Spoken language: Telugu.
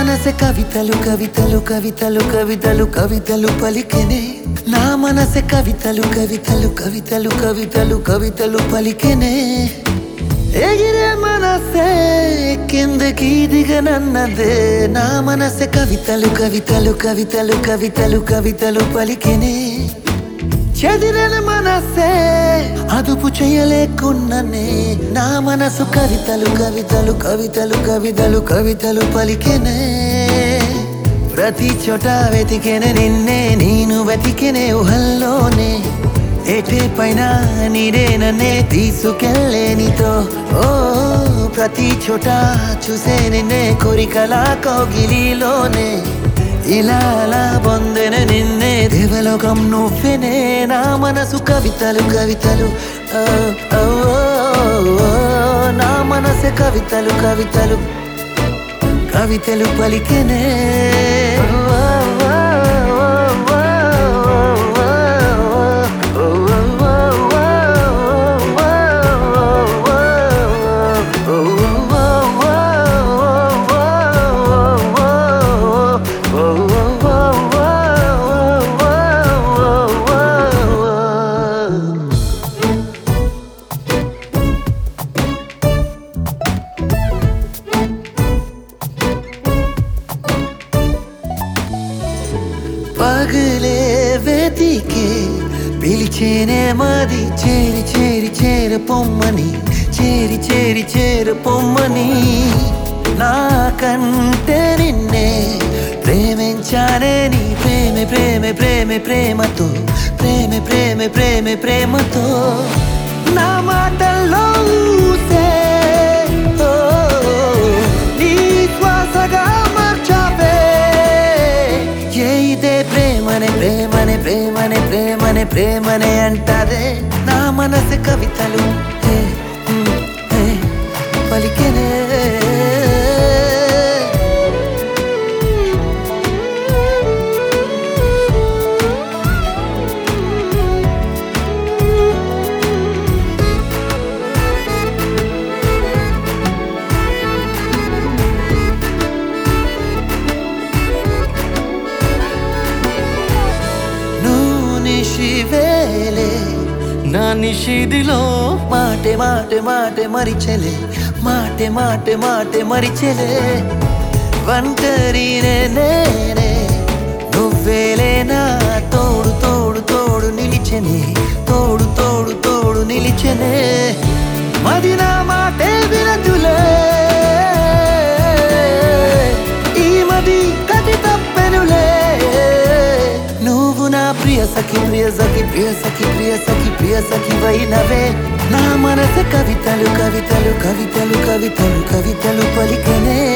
మనసె కవితలు కవితలు కవితలు కవితలు కవితలు పలికెనే నా మనసె కవితలు కవితలు కవితలు కవితలు కవితలు పలికెనే ఎగిరే మనసే కిందకి దిగనన్నదే నా మనసె కవితలు కవితలు కవితలు కవితలు కవితలు పలికెనే చెదిరన మనసే అదుపు చేయలేకున్ననే నా మనసు కవితలు కవితలు కవితలు కవితలు కవితలు పలికెనే ప్రతి చోట వెతికెనే నిన్నే నేను వెతికెనే ఊహల్లోనే ఏటే పైన నీడే నన్నే తీసుకెళ్ళే నీతో ఓ ప్రతి చోట చూసే నిన్నే కోరికలా కౌగిలిలోనే ఇలా అలా పొందిన నిన్నే దేవలోకం నువ్వెనే నా మనసు కవితలు కవితలు ఓ, ఓ, ఓ, ఓ, నా మనసు కవితలు కవితలు కవితలు పలికెనే ఓ, ఓ, ఓ, ఓ, ఓ, ఓ, పగలే వెతికే పిలిచేనే మది చేరి చేరి చేర పొమ్మని చేరి చేరి చేర పొమ్మని నాకంటే నిన్నే ప్రేమించానే నీ ప్రేమ ప్రేమ ప్రేమ ప్రేమతో ప్రేమ ప్రేమ ప్రేమ ప్రేమతో నా మాటల్లో ఊసే, ఓ, నీ శ్వాసగా మార్చావే ఏ ఇదే ప్రేమనే ప్రేమనే ప్రేమనే ప్రేమనే ప్రేమనే అంటారే నా మనసు కవితలు హే, హ్మ్, హే, పలికెనే నువ్వు నిశివేలే నా నిషిదిలో మాటే మాటే మాటే మరిచెలే మాటే మాటే మాటే మరిచెలే ఒంటరి నేనే నువ్వేలే నా తోడు తోడు తోడు నిలిచెనే తోడు తోడు తోడు నిలిచెనే మది నా మాటే వినతులే ఈ మది కది తప్పెనులే నువ్వు నా ప్రియ సఖి ప్రియ సఖి ప్రియ సఖి ప్రియ సఖి ప్రియ సఖి వైనవే నా మనసు కవితలు కవితలు కవితలు కవితలు కవితలు పలికనే